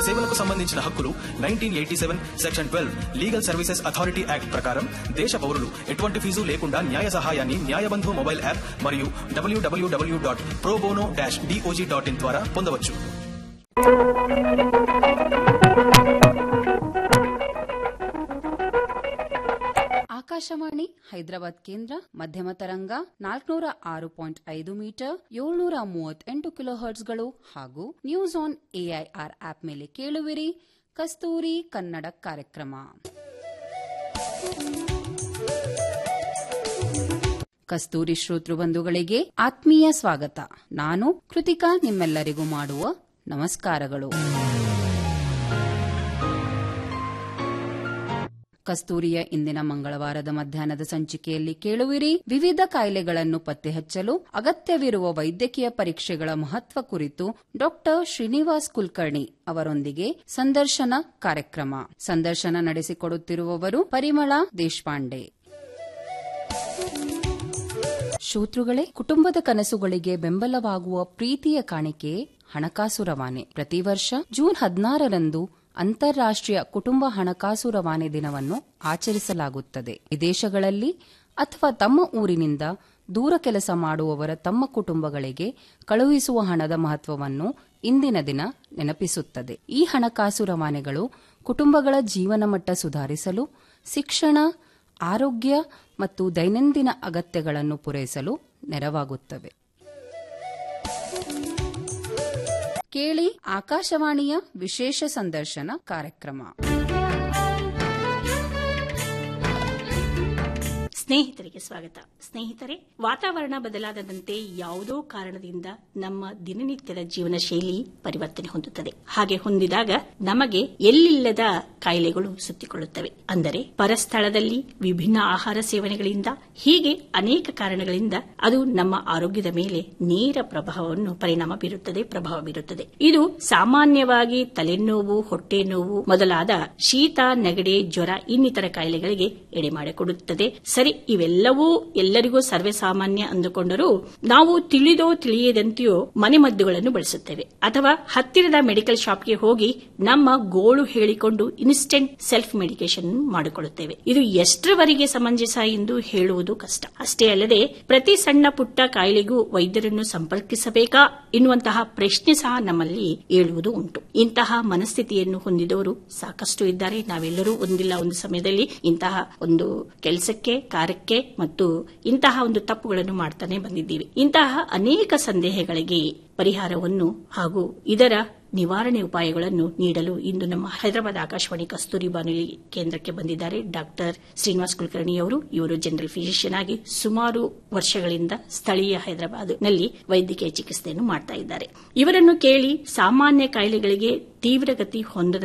సేవలకు సంబంధించిన హక్కులు nineteen eighty seven section twelve legal services authority act ప్రకారం దేశ పౌరులు ఎటువంటి ఫీజు లేకుండా న్యాయ సహాయాన్ని న్యాయబంధు మొబైల్ యాప్ మరియు డబ్ల్యూడబ్ల్యూడబ్ల్యూ dot pro bono dash DOJ dot in ద్వారా పొందవచ్చు ಆಕಾಶವಾಣಿ ಹೈದರಾಬಾದ್ ಕೇಂದ್ರ ಮಧ್ಯಮ ತರಂಗ ನಾಲ್ಕನೂರ ಆರು ಪಾಯಿಂಟ್ ಐದು ಮೀಟರ್ ಏಳ್ನೂರ ಮೂವತ್ತೆಂಟು ಕಿಲೋ ಹರ್ಟ್ಸ್ಗಳು ಹಾಗೂ ನ್ಯೂಸ್ ಆನ್ ಎಐಆರ್ ಆಪ್ ಮೇಲೆ ಕೇಳುವಿರಿ ಕಸ್ತೂರಿ ಕನ್ನಡ ಕಾರ್ಯಕ್ರಮ ಕಸ್ತೂರಿ ಶ್ರೋತೃ ಬಂಧುಗಳಿಗೆ ಆತ್ಮೀಯ ಸ್ವಾಗತ ನಾನು ಕೃತಿಕಾ ನಿಮ್ಮೆಲ್ಲರಿಗೂ ಮಾಡುವ ನಮಸ್ಕಾರಗಳು ಕಸ್ತೂರಿಯ ಇಂದಿನ ಮಂಗಳವಾರದ ಮಧ್ಯಾಹ್ನದ ಸಂಚಿಕೆಯಲ್ಲಿ ಕೇಳುವಿರಿ ವಿವಿಧ ಕಾಯಿಲೆಗಳನ್ನು ಪತ್ತೆ ಹಚ್ಚಲು ಅಗತ್ಯವಿರುವ ವೈದ್ಯಕೀಯ ಪರೀಕ್ಷೆಗಳ ಮಹತ್ವ ಕುರಿತು ಡಾಕ್ಟರ್ ಶ್ರೀನಿವಾಸ್ ಕುಲಕರ್ಣಿ ಅವರೊಂದಿಗೆ ಸಂದರ್ಶನ ಕಾರ್ಯಕ್ರಮ ಸಂದರ್ಶನ ನಡೆಸಿಕೊಡುತ್ತಿರುವವರು ಪರಿಮಳ ದೇಶಪಾಂಡೆ ಶ್ರೋತೃಗಳೇ ಕುಟುಂಬದ ಕನಸುಗಳಿಗೆ ಬೆಂಬಲವಾಗುವ ಪ್ರೀತಿಯ ಕಾಣಿಕೆ ಹಣಕಾಸು ರವಾನೆ ಪ್ರತಿ ವರ್ಷ ಜೂನ್ ಹದಿನಾರರಂದು ಅಂತಾರಾಷ್ಟ್ರೀಯ ಕುಟುಂಬ ಹಣಕಾಸು ರವಾನೆ ದಿನವನ್ನು ಆಚರಿಸಲಾಗುತ್ತದೆ ವಿದೇಶಗಳಲ್ಲಿ ಅಥವಾ ತಮ್ಮ ಊರಿನಿಂದ ದೂರ ಕೆಲಸ ಮಾಡುವವರ ತಮ್ಮ ಕುಟುಂಬಗಳಿಗೆ ಕಳುಹಿಸುವ ಹಣದ ಮಹತ್ವವನ್ನು ಇಂದಿನ ದಿನ ನೆನಪಿಸುತ್ತದೆ ಈ ಹಣಕಾಸು ರವಾನೆಗಳು ಕುಟುಂಬಗಳ ಜೀವನ ಮಟ್ಟ ಸುಧಾರಿಸಲು ಶಿಕ್ಷಣ ಆರೋಗ್ಯ ಮತ್ತು ದೈನಂದಿನ ಅಗತ್ಯಗಳನ್ನು ಪೂರೈಸಲು ನೆರವಾಗುತ್ತವೆ ಕೇಳಿ ಆಕಾಶವಾಣಿಯ ವಿಶೇಷ ಸಂದರ್ಶನ ಕಾರ್ಯಕ್ರಮ ಸ್ನೇಹಿತರಿಗೆ ಸ್ವಾಗತ ಸ್ನೇಹಿತರೆ ವಾತಾವರಣ ಬದಲಾದಂತೆ ಯಾವುದೋ ಕಾರಣದಿಂದ ನಮ್ಮ ದಿನನಿತ್ಯದ ಜೀವನ ಶೈಲಿ ಪರಿವರ್ತನೆ ಹೊಂದುತ್ತದೆ ಹಾಗೆ ಹೊಂದಿದಾಗ ನಮಗೆ ಎಲ್ಲಿಲ್ಲದ ಕಾಯಿಲೆಗಳು ಸುತ್ತಿಕೊಳ್ಳುತ್ತವೆ ಅಂದರೆ ಪರಸ್ಥಳದಲ್ಲಿ ವಿಭಿನ್ನ ಆಹಾರ ಸೇವನೆಗಳಿಂದ ಹೀಗೆ ಅನೇಕ ಕಾರಣಗಳಿಂದ ಅದು ನಮ್ಮ ಆರೋಗ್ಯದ ಮೇಲೆ ನೇರ ಪ್ರಭಾವವನ್ನು ಪರಿಣಾಮ ಬೀರುತ್ತದೆ ಪ್ರಭಾವ ಬೀರುತ್ತದೆ ಇದು ಸಾಮಾನ್ಯವಾಗಿ ತಲೆನೋವು ಹೊಟ್ಟೆ ನೋವು ಮೊದಲಾದ ಶೀತ ನೆಗಡಿ ಜ್ವರ ಇನ್ನಿತರ ಕಾಯಿಲೆಗಳಿಗೆ ಎಡೆ ಮಾಡಿಕೊಡುತ್ತದೆ ಸರಿ ಇವೆಲ್ಲವೂ ಎಲ್ಲರಿಗೂ ಸರ್ವೇ ಸಾಮಾನ್ಯ ಅಂದುಕೊಂಡರೂ ನಾವು ತಿಳಿದೋ ತಿಳಿಯದಂತೆಯೋ ಮನೆಮದ್ದುಗಳನ್ನು ಬಳಸುತ್ತೇವೆ ಅಥವಾ ಹತ್ತಿರದ ಮೆಡಿಕಲ್ ಶಾಪ್ಗೆ ಹೋಗಿ ನಮ್ಮ ಗೋಳು ಹೇಳಿಕೊಂಡು ಇನ್ಸ್ಟೆಂಟ್ ಸೆಲ್ಫ್ ಮೆಡಿಕೇಶನ್ ಮಾಡಿಕೊಳ್ಳುತ್ತೇವೆ ಇದು ಎಷ್ಟರವರೆಗೆ ಸಮಂಜಸ ಎಂದು ಹೇಳುವುದು ಕಷ್ಟ ಅಷ್ಟೇ ಅಲ್ಲದೆ ಪ್ರತಿ ಸಣ್ಣ ಪುಟ್ಟ ಕಾಯಿಲೆಗೂ ವೈದ್ಯರನ್ನು ಸಂಪರ್ಕಿಸಬೇಕಾ ಎನ್ನುವಂತಹ ಪ್ರಶ್ನೆ ಸಹ ನಮ್ಮಲ್ಲಿ ಏಳುವುದು ಉಂಟು ಇಂತಹ ಮನಸ್ಥಿತಿಯನ್ನು ಹೊಂದಿದವರು ಸಾಕಷ್ಟು ಇದ್ದಾರೆ ನಾವೆಲ್ಲರೂ ಒಂದಿಲ್ಲ ಒಂದು ಸಮಯದಲ್ಲಿ ಇಂತಹ ಒಂದು ಕೆಲಸಕ್ಕೆ ಕಾರ್ಯಕ್ಕೆ ಮತ್ತು ಇಂತಹ ಒಂದು ತಪ್ಪುಗಳನ್ನು ಮಾಡ್ತಾನೆ ಬಂದಿದ್ದೀವಿ ಇಂತಹ ಅನೇಕ ಸಂದೇಹಗಳಿಗೆ ಪರಿಹಾರವನ್ನು ಹಾಗೂ ಇದರ ನಿವಾರಣೆ ಉಪಾಯಗಳನ್ನು ನೀಡಲು ಇಂದು ನಮ್ಮ ಹೈದರಾಬಾದ್ ಆಕಾಶವಾಣಿ ಕಸ್ತೂರಿ ಬಾನುಲಿ ಕೇಂದ್ರಕ್ಕೆ ಬಂದಿದ್ದಾರೆ ಡಾಕ್ಟರ್ ಶ್ರೀನಿವಾಸ್ ಕುಲಕರ್ಣಿ ಅವರು ಇವರು ಜನರಲ್ ಫಿಸಿಷಿಯನ್ ಆಗಿ ಸುಮಾರು ವರ್ಷಗಳಿಂದ ಸ್ಥಳೀಯ ಹೈದರಾಬಾದ್ನಲ್ಲಿ ವೈದ್ಯಕೀಯ ಚಿಕಿತ್ಸೆಯನ್ನು ಮಾಡ್ತಾ ಇದ್ದಾರೆ ಇವರನ್ನು ಕೇಳಿ ಸಾಮಾನ್ಯ ಕಾಯಿಲೆಗಳಿಗೆ ತೀವ್ರಗತಿ ಹೊಂದದ